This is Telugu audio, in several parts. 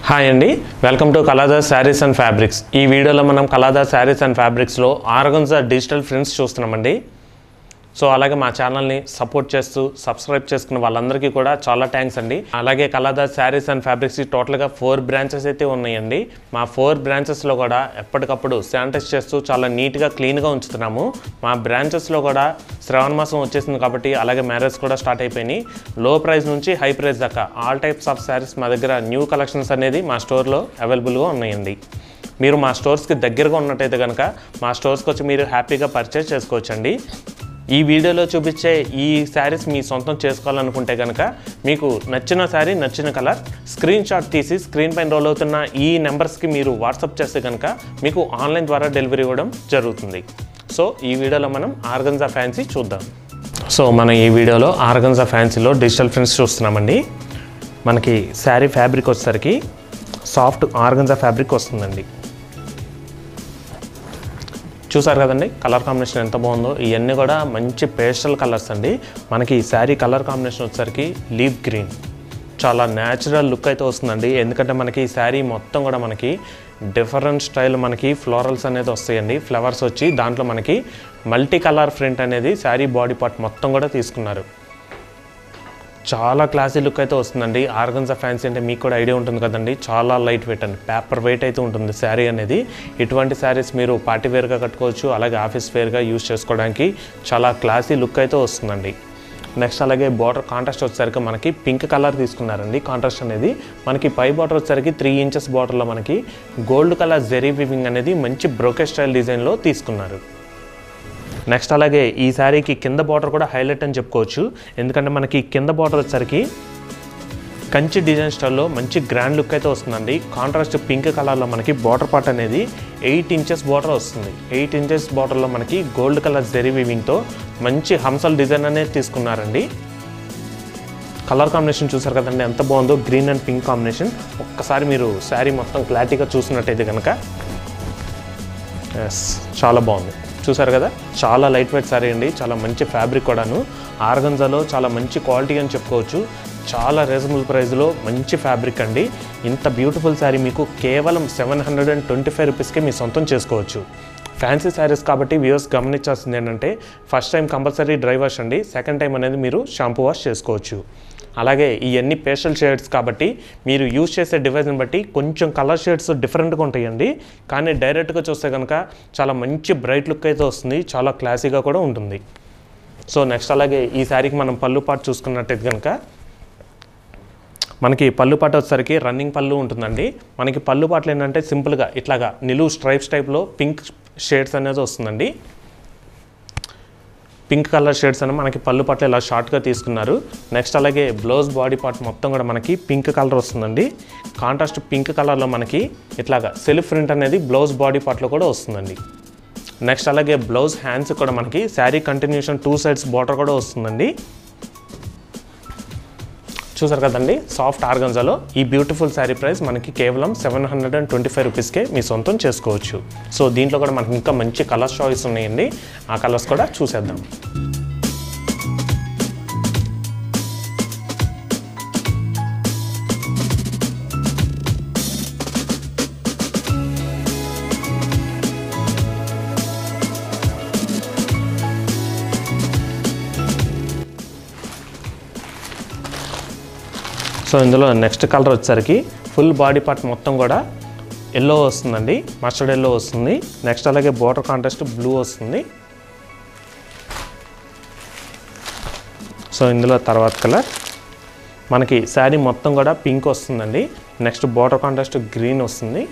హాయ్ అండి welcome to Kaladas saris and fabrics ఈ వీడియోలో మనం కలాదాస్ శారీస్ అండ్ ఫ్యాబ్రిక్స్లో ఆర్గన్జా డిజిటల్ ప్రింట్స్ చూస్తున్నామండి సో అలాగే మా ఛానల్ని సపోర్ట్ చేస్తూ సబ్స్క్రైబ్ చేసుకున్న వాళ్ళందరికీ కూడా చాలా థ్యాంక్స్ అండి అలాగే కలాదాస్ శారీస్ అండ్ ఫ్యాబ్రిక్స్ టోటల్గా ఫోర్ బ్రాంచెస్ అయితే ఉన్నాయండి మా ఫోర్ బ్రాంచెస్లో కూడా ఎప్పటికప్పుడు శానిటైజ్ చేస్తూ చాలా నీట్గా క్లీన్గా ఉంచుతున్నాము మా బ్రాంచెస్లో కూడా శ్రావణ మాసం వచ్చేసింది కాబట్టి అలాగే మ్యారేజ్ కూడా స్టార్ట్ అయిపోయినాయి లో ప్రైస్ నుంచి హై ప్రైస్ దాకా ఆల్ టైప్స్ ఆఫ్ శారీస్ మా దగ్గర న్యూ కలెక్షన్స్ అనేది మా స్టోర్లో అవైలబుల్గా ఉన్నాయండి మీరు మా స్టోర్స్కి దగ్గరగా ఉన్నట్టయితే కనుక మా స్టోర్స్కి వచ్చి మీరు హ్యాపీగా పర్చేస్ చేసుకోవచ్చండి ఈ వీడియోలో చూపించే ఈ శారీస్ మీ సొంతం చేసుకోవాలనుకుంటే కనుక మీకు నచ్చిన శారీ నచ్చిన కలర్ స్క్రీన్ షాట్ తీసి స్క్రీన్ పైన రోల్ అవుతున్న ఈ నెంబర్స్కి మీరు వాట్సాప్ చేస్తే కనుక మీకు ఆన్లైన్ ద్వారా డెలివరీ ఇవ్వడం జరుగుతుంది సో ఈ వీడియోలో మనం ఆర్గన్జా ఫ్యాన్సీ చూద్దాం సో మనం ఈ వీడియోలో ఆర్గన్జా ఫ్యాన్సీలో డిజిటల్ ప్రింట్స్ చూస్తున్నామండి మనకి శారీ ఫ్యాబ్రిక్ వచ్చేసరికి సాఫ్ట్ ఆర్గన్జా ఫ్యాబ్రిక్ వస్తుందండి చూసారు కదండి కలర్ కాంబినేషన్ ఎంత బాగుందో ఇవన్నీ కూడా మంచి పేస్టల్ కలర్స్ అండి మనకి ఈ శారీ కలర్ కాంబినేషన్ వచ్చేసరికి లీవ్ గ్రీన్ చాలా న్యాచురల్ లుక్ అయితే వస్తుందండి ఎందుకంటే మనకి ఈ శారీ మొత్తం కూడా మనకి డిఫరెంట్ స్టైల్ మనకి ఫ్లోరల్స్ అనేది వస్తాయండి ఫ్లవర్స్ వచ్చి దాంట్లో మనకి మల్టీ కలర్ ప్రింట్ అనేది శారీ బాడీ పార్ట్ మొత్తం కూడా తీసుకున్నారు చాలా క్లాసీ లుక్ అయితే వస్తుందండి ఆర్గన్జా ఫ్యాన్సీ అంటే మీకు కూడా ఐడియా ఉంటుంది కదండి చాలా లైట్ వెయిట్ అండి పేపర్ వెయిట్ అయితే ఉంటుంది శారీ అనేది ఇటువంటి శారీస్ మీరు పార్టీ వేర్గా కట్టుకోవచ్చు అలాగే ఆఫీస్ వేర్గా యూస్ చేసుకోవడానికి చాలా క్లాసీ లుక్ అయితే వస్తుందండి నెక్స్ట్ అలాగే బార్డర్ కాంట్రాస్ట్ వచ్చేసరికి మనకి పింక్ కలర్ తీసుకున్నారండి కాంట్రాస్ట్ అనేది మనకి పై బార్డర్ వచ్చేసరికి త్రీ ఇంచెస్ బార్డర్లో మనకి గోల్డ్ కలర్ జెరీ వివింగ్ అనేది మంచి బ్రోకెట్ స్టైల్ డిజైన్లో తీసుకున్నారు నెక్స్ట్ అలాగే ఈ శారీకి కింద బార్డర్ కూడా హైలైట్ అని చెప్పుకోవచ్చు ఎందుకంటే మనకి కింద బార్డర్ వచ్చేసరికి కంచి డిజైన్ స్టైల్లో మంచి గ్రాండ్ లుక్ అయితే వస్తుందండి కాంట్రాస్ట్ పింక్ కలర్లో మనకి బార్డర్ పార్ట్ అనేది ఎయిట్ ఇంచెస్ బార్డర్ వస్తుంది ఎయిట్ ఇంచెస్ బార్డర్లో మనకి గోల్డ్ కలర్ జెరీ వీవింగ్తో మంచి హంసల్ డిజైన్ అనేది తీసుకున్నారండి కలర్ కాంబినేషన్ చూసారు కదండి ఎంత బాగుందో గ్రీన్ అండ్ పింక్ కాంబినేషన్ ఒక్కసారి మీరు శారీ మొత్తం క్లారిటీగా చూసినట్టయితే కనుక ఎస్ చాలా బాగుంది చూసారు కదా చాలా లైట్ వెయిట్ సారీ అండి చాలా మంచి ఫ్యాబ్రిక్ కూడాను ఆర్గంజాలో చాలా మంచి క్వాలిటీ అని చెప్పుకోవచ్చు చాలా రీజనబుల్ ప్రైస్లో మంచి ఫ్యాబ్రిక్ అండి ఇంత బ్యూటిఫుల్ శారీ మీకు కేవలం seven hundred and twenty five రూపీస్కే మీ సొంతం చేసుకోవచ్చు ఫ్యాన్సీ శారీస్ కాబట్టి వ్యూవర్స్ గమనించాల్సింది ఏంటంటే first time compulsory dry wash అండి సెకండ్ టైం అనేది మీరు షాంపూ వాష్ చేసుకోవచ్చు అలాగే ఇవన్నీ పేస్టల్ షేడ్స్ కాబట్టి మీరు యూజ్ చేసే డివైజ్ని బట్టి కొంచెం కలర్ షేడ్స్ డిఫరెంట్గా ఉంటాయండి కానీ డైరెక్ట్గా చూస్తే కనుక చాలా మంచి బ్రైట్ లుక్ అయితే వస్తుంది చాలా క్లాసీగా కూడా ఉంటుంది సో నెక్స్ట్ అలాగే ఈ శారీకి మనం పళ్ళు పాటు చూసుకున్నట్టయితే కనుక మనకి పళ్ళు పాట వచ్చేసరికి రన్నింగ్ పళ్ళు ఉంటుందండి మనకి పళ్ళు పాటలు ఏంటంటే సింపుల్గా ఇట్లాగా నిలువు స్ట్రైప్స్ టైప్లో పింక్ షేడ్స్ అనేది వస్తుందండి పింక్ కలర్ షేడ్స్ అని మనకి పళ్ళు పట్ల ఇలా షార్ట్గా తీసుకున్నారు నెక్స్ట్ అలాగే బ్లౌజ్ బాడీ పార్ట్ మొత్తం కూడా మనకి పింక్ కలర్ వస్తుందండి కాంట్రాస్ట్ పింక్ కలర్లో మనకి ఇట్లాగా సెల్ఫ్ ప్రింట్ అనేది బ్లౌజ్ బాడీ పార్ట్లో కూడా వస్తుందండి నెక్స్ట్ అలాగే బ్లౌజ్ హ్యాండ్స్ కూడా మనకి sari continuation two sides border కూడా వస్తుందండి చూసారు కదండి సాఫ్ట్ ఆర్గంజాలో ఈ బ్యూటిఫుల్ శారీ ప్రైస్ మనకి కేవలం seven hundred and twenty five రూపీస్కే మీ సొంతం చేసుకోవచ్చు సో దీంట్లో కూడా మనకి ఇంకా మంచి కలర్స్ చాయిస్ ఉన్నాయండి ఆ కలర్స్ కూడా చూసేద్దాం సో ఇందులో నెక్స్ట్ కలర్ వచ్చేసరికి ఫుల్ బాడీ పార్ట్ మొత్తం కూడా ఎల్లో వస్తుందండి మస్టర్డ్ ఎల్లో వస్తుంది నెక్స్ట్ అలాగే బోర్డర్ కాంట్రాస్ట్ బ్లూ వస్తుంది సో ఇందులో తర్వాత కలర్ మనకి శారీ మొత్తం కూడా పింక్ వస్తుందండి నెక్స్ట్ బోర్డర్ కాంట్రాస్ట్ గ్రీన్ వస్తుంది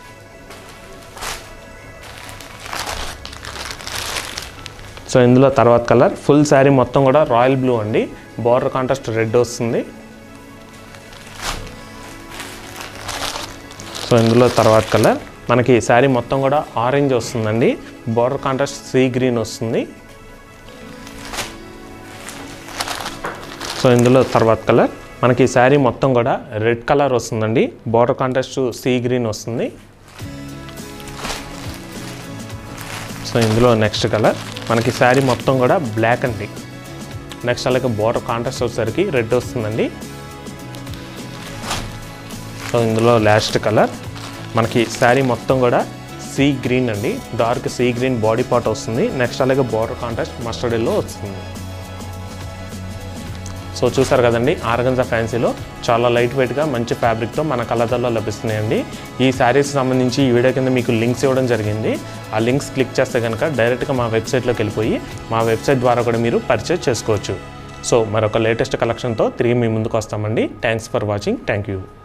సో ఇందులో తర్వాత కలర్ ఫుల్ శారీ మొత్తం కూడా రాయల్ బ్లూ అండి బోర్డర్ కాంట్రాస్ట్ రెడ్ వస్తుంది సో ఇందులో తర్వాత కలర్ మనకి శారీ మొత్తం కూడా ఆరెంజ్ వస్తుందండి బార్డర్ కాంట్రాస్ట్ సీ గ్రీన్ వస్తుంది సో ఇందులో తర్వాత కలర్ మనకి శారీ మొత్తం కూడా రెడ్ కలర్ వస్తుందండి బార్డర్ కాంట్రాస్ట్ సీ గ్రీన్ వస్తుంది సో ఇందులో నెక్స్ట్ కలర్ మనకి శారీ మొత్తం కూడా బ్లాక్ అండి నెక్స్ట్ అలాగే బార్డర్ కాంట్రాస్ట్ వచ్చేసరికి రెడ్ వస్తుందండి సో సో ఇందులో లాస్ట్ కలర్ మనకి శారీ మొత్తం కూడా సీ గ్రీన్ అండి dark sea green body part వస్తుంది నెక్స్ట్ అలాగే బార్డర్ కాంట్రాస్ట్ మస్టర్డ్ ఎల్లో వస్తుంది సో చూసారు కదండి ఆర్గన్జా ఫ్యాన్సీలో చాలా లైట్ వెయిట్గా మంచి ఫ్యాబ్రిక్తో మన కలర్లో లభిస్తున్నాయండి ఈ శారీస్ సంబంధించి ఈ వీడియో కింద మీకు లింక్స్ ఇవ్వడం జరిగింది ఆ లింక్స్ క్లిక్ చేస్తే కనుక డైరెక్ట్గా మా వెబ్సైట్లోకి వెళ్ళిపోయి మా వెబ్సైట్ ద్వారా కూడా మీరు పర్చేజ్ చేసుకోవచ్చు సో మరొక లేటెస్ట్ కలెక్షన్తో తిరిగి మీ ముందుకు వస్తామండి thanks for watching thank you